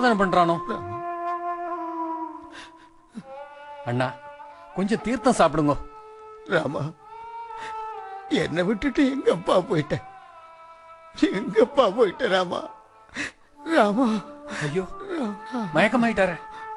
சோதனை பண்றானோ அண்ணா கொஞ்சம் தீர்த்தம் சாப்பிடுங்க ராமா என்னை விட்டுட்டு எங்கப்பா போயிட்ட எங்கப்பா போயிட்ட ராமா ராமா ஐயோ மயக்கமாயிட்டாரே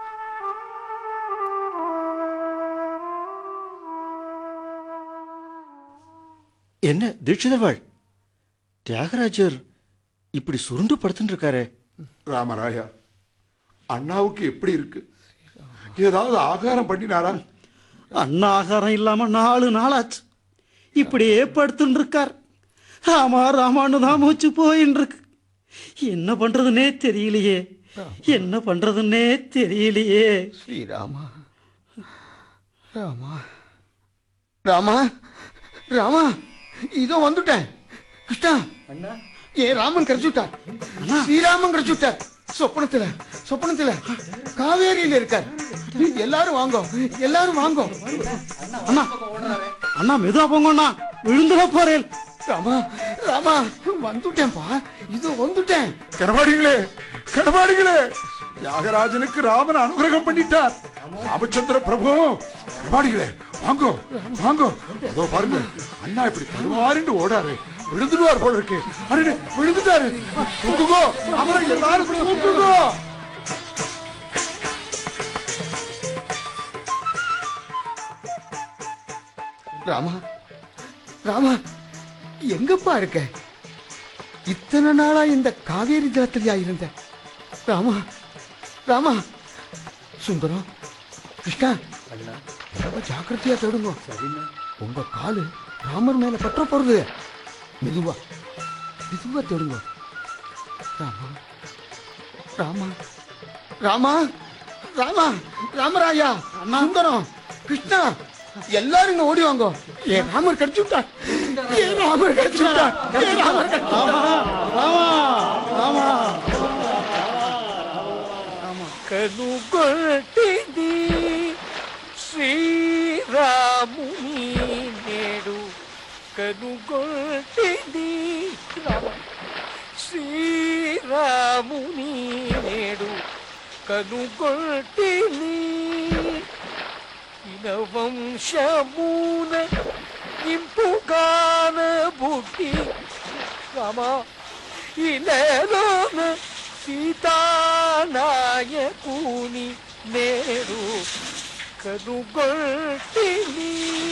என்ன தீட்சிதர்வாள் தியாகராஜர் இப்படி சுருண்டு படுத்துட்டு இருக்காரே ராமராயா அண்ணாவுக்கு எப்படி இருக்கு ஏதாவது ஆகாரம் பண்ணினாரா அண்ணா ஆகாரம் இல்லாம நாலு நாளாச்சு இப்படியே படுத்துட்டு இருக்கார் ராமா ராமான்னு தான் மூச்சு போயின்னு இருக்கு என்ன பண்றதுன்னே தெரியலையே என்ன பண்றதுன்னே தெரியலையே ஸ்ரீராமா ராமா ராமா ராமா இதோ வந்துட்டேன் கிருஷ்ணா ஏ ராமன் கிடைச்சுட்டார் ஸ்ரீராமன் கிடைச்சுட்டார் சொப்பனத்துல சொப்பனத்துல காவேரியில இருக்கார் எல்லாரும் வாங்கோ எல்லாரும் வாங்கோ அண்ணா அண்ணா மெதுவா போங்கண்ணா விழுந்துட போறேன் ராமா ராமா வந்துட்டேன்ப்பா இதோ வந்துட்டேன் கனவாடிகளே கனவாடிகளே தியாகராஜனுக்கு ராமன் அனுகிரகம் பண்ணிட்டார் ராமச்சந்திர பிரபு கனவாடிகளே வாங்கோ வாங்கோ அதோ பாருங்க அண்ணா இப்படி தருவாருன்னு ஓடாரு விழுந்துடுவார் போல இருக்கு அடடே, விழுந்துட்டாரு தூக்குங்கோ அவரை எல்லாரும் தூக்குங்கோ ராமா ராமா எங்கப்பா இருக்க இத்தனை நாளா இந்த காவேரி ஜலத்திலயா இருந்த ராமா ராமா சுந்தரம் கிருஷ்ணா ரொம்ப ஜாக்கிரதையா தேடுங்க உங்க காலு ராமர் மேல பற்ற போறது மெதுவா மெதுவா தேடுங்க ராமா ராமா ராமா ராமா ராமராயா சுந்தரம் கிருஷ்ணா எல்லாரும் இங்க ஓடி வாங்க ஏ ராமர் கிடைச்சு விட்டார் ஏ ராமர் கிடைச்சு விட்டார் ஏ ராமர் கிடைச்சு కనుగొట్టింది శ్రీరాముని నేడు కనుగొట్టింది రామ శ్రీరాముని నేడు కనుగొట్టింది ఇనవంశమున ఇంపుగాన బుట్టి రామ ఇలలోన సీతానాయకుని నేడు కనుగొట్టిని